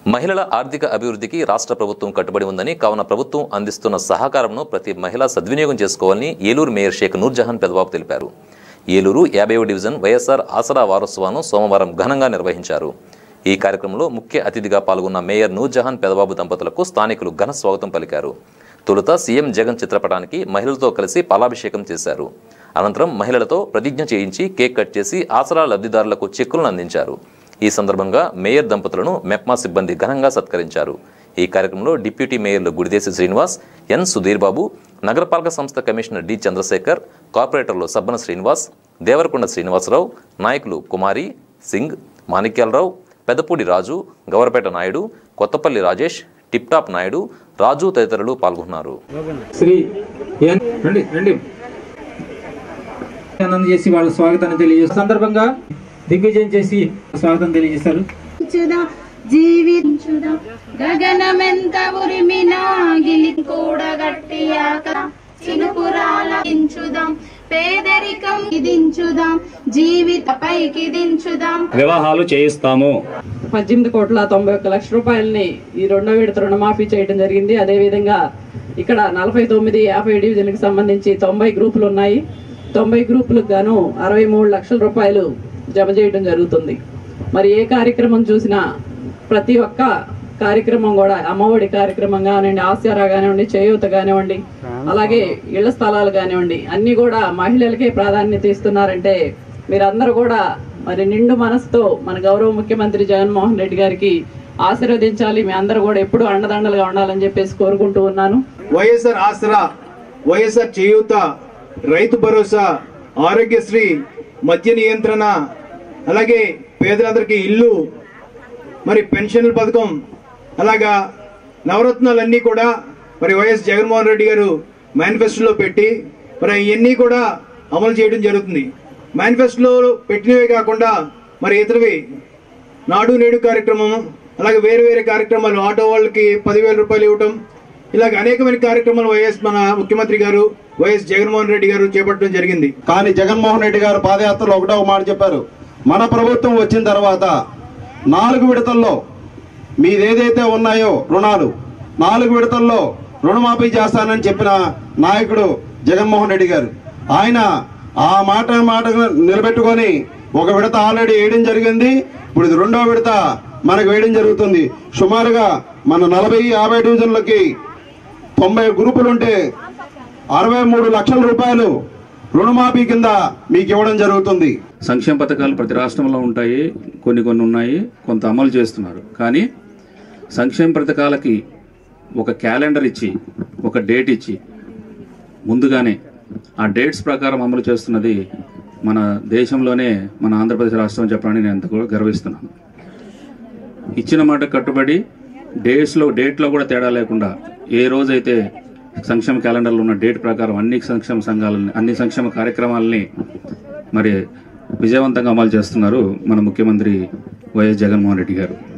మహిళల ఆర్థిక అభివృద్ధికి రాష్ట్ర ప్రభుత్వం కట్టుబడి ఉందని కావున ప్రభుత్వం అందిస్తున్న సహకారంను ప్రతి మహిళ సద్వినియోగం చేసుకోవాలని ఏలూరు మేయర్ షేక్ నూర్జహాన్ పెదబాబు తెలిపారు ఏలూరు యాభైవ డివిజన్ వైఎస్ఆర్ ఆసరా వారోత్సవాన్ని సోమవారం ఘనంగా నిర్వహించారు ఈ కార్యక్రమంలో ముఖ్య అతిథిగా పాల్గొన్న మేయర్ నూర్జహాన్ పెదబాబు దంపతులకు స్థానికులు ఘన స్వాగతం పలికారు తొలుత సీఎం జగన్ చిత్రపటానికి మహిళలతో కలిసి పాలాభిషేకం చేశారు అనంతరం మహిళలతో ప్రతిజ్ఞ చేయించి కేక్ కట్ చేసి ఆసరా లబ్ధిదారులకు చెక్కులను అందించారు ఈ సందర్భంగా మేయర్ దంపతులను మెప్మా సిబ్బంది ఘనంగా సత్కరించారు ఈ కార్యక్రమంలో డిప్యూటీ మేయర్లు గుడిదేశి శ్రీనివాస్ ఎన్ సుధీర్ బాబు నగరపాలక సంస్థ కమిషనర్ డి చంద్రశేఖర్ కార్పొరేటర్లు సబ్బన శ్రీనివాస్ దేవరకొండ శ్రీనివాసరావు నాయకులు కుమారి సింగ్ మాణిక్యాలరావు పెద్దపూడి రాజు గవరపేట నాయుడు కొత్తపల్లి రాజేష్ టిప్టాప్ నాయుడు రాజు తదితరులు పాల్గొన్నారు శ్రీ ఎన్ రండి రండి ఆనందం చేసి వాళ్ళ స్వాగతాన్ని తెలియజేస్తారు సందర్భంగా దిగ్విజయం చేసి స్వాగతం తెలియజేశారు జీవించుదాం జీవించుదాం గగనమెంత ఉరిమినా గిలి కూడగట్టియాక చినుకురాల దించుదాం పేదరికం దించుదాం జీవిత పైకి దించుదాం వివాహాలు చేయిస్తాము పద్దెనిమిది కోట్ల తొంభై ఒక్క లక్ష రూపాయలని ఈ రెండో విడత రుణమాఫీ చేయడం జరిగింది అదేవిధంగా ఇక్కడ నలభై తొమ్మిది యాభై డివిజన్కి సంబంధించి తొంభై గ్రూపులు ఉన్నాయి తొంభై గ్రూపులకు గాను అరవై మూడు లక్షల రూపాయలు జమ చేయడం జరుగుతుంది మరి ఏ కార్యక్రమం చూసినా ప్రతి ఒక్క కార్యక్రమం కూడా అమ్మఒడి కార్యక్రమం కానివ్వండి ఆస్యారా కానివ్వండి చేయూత కానివ్వండి అలాగే ఇళ్ల స్థలాలు కానివ్వండి అన్ని కూడా మహిళలకే ప్రాధాన్యత ఇస్తున్నారంటే మీరందరూ కూడా మరి నిండు మనసుతో మన గౌరవ ముఖ్యమంత్రి జగన్మోహన్ రెడ్డి గారికి ఆశీర్వదించాలి మీ అందరూ కూడా ఎప్పుడు అండదండలుగా ఉండాలని చెప్పేసి కోరుకుంటూ ఉన్నాను వైఎస్ఆర్ ఆసరా వైఎస్ఆర్ చేయూత రైతు భరోసా ఆరోగ్యశ్రీ మద్య నియంత్రణ అలాగే పేదలందరికీ ఇల్లు మరి పెన్షన్ల పథకం అలాగా నవరత్నాలన్నీ కూడా మరి వైఎస్ జగన్మోహన్ రెడ్డి గారు మేనిఫెస్టోలో పెట్టి మరి ఇవన్నీ కూడా అమలు చేయడం జరుగుతుంది మేనిఫెస్టోలో పెట్టినవే కాకుండా మరి ఇతరవి నాడు నేడు కార్యక్రమం అలాగే వేరే వేరే కార్యక్రమాలు ఆటో వాళ్ళకి పదివేల రూపాయలు ఇవ్వటం ఇలాగ అనేకమైన కార్యక్రమాలు వైఎస్ మన ముఖ్యమంత్రి గారు వైఎస్ జగన్మోహన్ రెడ్డి గారు చేపట్టడం జరిగింది కానీ జగన్మోహన్ రెడ్డి గారు పాదయాత్రలో ఒకటో ఒక మాట చెప్పారు మన ప్రభుత్వం వచ్చిన తర్వాత నాలుగు విడతల్లో మీదేదైతే ఉన్నాయో రుణాలు నాలుగు విడతల్లో రుణమాఫీ చేస్తానని చెప్పిన నాయకుడు జగన్మోహన్ రెడ్డి గారు ఆయన ఆ మాట మాట నిలబెట్టుకొని ఒక విడత ఆల్రెడీ వేయడం జరిగింది ఇప్పుడు ఇది రెండో విడత మనకు వేయడం జరుగుతుంది సుమారుగా మన నలభై యాభై డివిజన్లకి తొంభై గ్రూపులుంటే అరవై మూడు లక్షల రూపాయలు రుణమాఫీ కింద మీకు ఇవ్వడం జరుగుతుంది సంక్షేమ పథకాలు ప్రతి రాష్ట్రంలో ఉంటాయి కొన్ని కొన్ని ఉన్నాయి కొంత అమలు చేస్తున్నారు కానీ సంక్షేమ పథకాలకి ఒక క్యాలెండర్ ఇచ్చి ఒక డేట్ ఇచ్చి ముందుగానే ఆ డేట్స్ ప్రకారం అమలు చేస్తున్నది మన దేశంలోనే మన ఆంధ్రప్రదేశ్ రాష్ట్రం అని చెప్పడానికి నేను ఎంత కూడా గర్విస్తున్నాను ఇచ్చిన మాట కట్టుబడి డేట్స్లో డేట్లో కూడా తేడా లేకుండా ఏ రోజైతే సంక్షేమ క్యాలెండర్లో ఉన్న డేట్ ప్రకారం అన్ని సంక్షేమ సంఘాలని అన్ని సంక్షేమ కార్యక్రమాలని మరి విజయవంతంగా అమలు చేస్తున్నారు మన ముఖ్యమంత్రి వైఎస్ జగన్మోహన్ రెడ్డి గారు